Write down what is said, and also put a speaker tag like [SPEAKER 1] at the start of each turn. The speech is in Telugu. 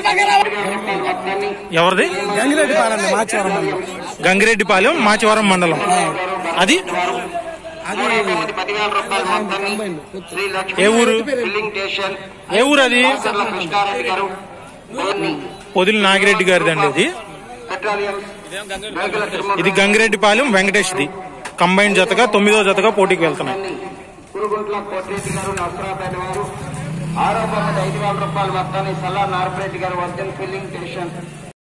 [SPEAKER 1] ఎవరిది
[SPEAKER 2] గంగిరెడ్డి పాడండి మాచివరం మండలం
[SPEAKER 1] గంగిరెడ్డిపాలెం మాచివరం మండలం అది
[SPEAKER 2] కంబైన్
[SPEAKER 1] ఏ ఊరు
[SPEAKER 3] ఫిల్లింగ్ స్టేషన్
[SPEAKER 1] ఏ ఊరు అది
[SPEAKER 3] కృష్ణారెడ్డి గారు
[SPEAKER 1] పొదిలి నాగిరెడ్డి గారిది అండి ఇది
[SPEAKER 3] పెట్రోలియం వెంకల తిరుమల
[SPEAKER 1] ఇది గంగిరెడ్డిపాలెం వెంకటేష్ది కంబైన్ జతగా తొమ్మిదో జతగా పోటీకి వెళ్తున్నాయి
[SPEAKER 3] కురుగుంట్ల కోటిరెడ్డి గారు నసరాపేట వారు ఆరో బొమ్మది ఐదు వేల రూపాయల మొత్తాన్ని సల్లా నారపరెడ్డి గారు వర్జన్ ఫిల్లింగ్ స్టేషన్